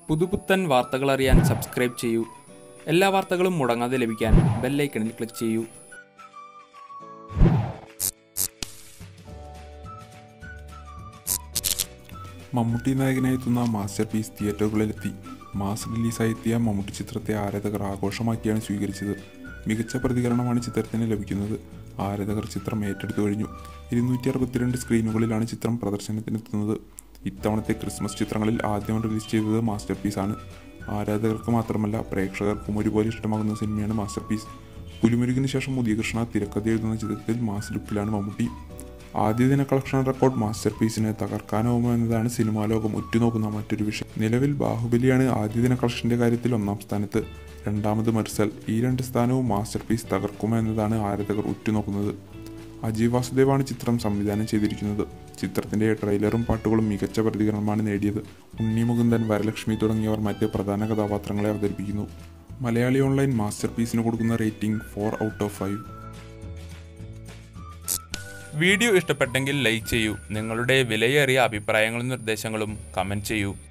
പുതുപുത്തൻ വാർത്തകൾ അറിയാൻ സബ്സ്ക്രൈബ് ചെയ്യൂ എല്ലാ വാർത്തകളും മുടങ്ങാതെ ലഭിക്കാൻ ബെല്ലൈക്കണിൽ ക്ലിക്ക് ചെയ്യൂ മമ്മൂട്ടി നായകനായി എത്തുന്ന മാസ്റ്റർ പീസ് തിയേറ്ററുകളിലെത്തി മാസ് റിലീസായി എത്തിയ മമ്മൂട്ടി ചിത്രത്തെ ആരാധകർ ആഘോഷമാക്കിയാണ് സ്വീകരിച്ചത് മികച്ച പ്രതികരണമാണ് ചിത്രത്തിന് ലഭിക്കുന്നത് ആരാധകർ ചിത്രം ഏറ്റെടുത്തു കഴിഞ്ഞു ഇരുന്നൂറ്റി അറുപത്തിരണ്ട് സ്ക്രീനുകളിലാണ് ചിത്രം പ്രദർശനത്തിനെത്തുന്നത് ഇത്തവണത്തെ ക്രിസ്മസ് ചിത്രങ്ങളിൽ ആദ്യം റിലീസ് ചെയ്തത് മാസ്റ്റർ പീസാണ് ആരാധകർക്ക് മാത്രമല്ല പ്രേക്ഷകർക്കും ഒരുപോലെ ഇഷ്ടമാകുന്ന സിനിമയാണ് മാസ്റ്റർ പീസ് പുലിമുരുകിന് ശേഷം ഉദയകൃഷ്ണ തിരക്കഥ എഴുതുന്ന ചിത്രത്തിൽ മാസ് ലുക്കിലാണ് മമ്മൂട്ടി ആദ്യ ദിന കളക്ഷൻ റെക്കോർഡ് മാസ്റ്റർ പീസിനെ തകർക്കാനാവുമോ എന്നതാണ് സിനിമാ ലോകം ഉറ്റുനോക്കുന്ന മറ്റൊരു വിഷയം നിലവിൽ ബാഹുബലിയാണ് ആദ്യ ദിന കളക്ഷന്റെ കാര്യത്തിൽ ഒന്നാം സ്ഥാനത്ത് രണ്ടാമത് മെർസൽ ഈ രണ്ട് സ്ഥാനവും മാസ്റ്റർ പീസ് തകർക്കുമോ എന്നതാണ് ആരാധകർ ഉറ്റുനോക്കുന്നത് അജയ് വാസുദേവാണ് ചിത്രം സംവിധാനം ചെയ്തിരിക്കുന്നത് ചിത്രത്തിന്റെ ട്രെയിലറും പാട്ടുകളും മികച്ച പ്രതികരണമാണ് നേടിയത് ഉണ്ണി മുകുന്ദൻ വരലക്ഷ്മി തുടങ്ങിയവർ മറ്റ് പ്രധാന കഥാപാത്രങ്ങളെ അവതരിപ്പിക്കുന്നു മലയാളി ഓൺലൈൻ മാസ്റ്റർ പീസിന് കൊടുക്കുന്ന rating four out of five video ഇഷ്ടപ്പെട്ടെങ്കിൽ ലൈക്ക് ചെയ്യൂ നിങ്ങളുടെ വിലയേറിയ അഭിപ്രായങ്ങളും നിർദ്ദേശങ്ങളും കമൻറ്റ് ചെയ്യൂ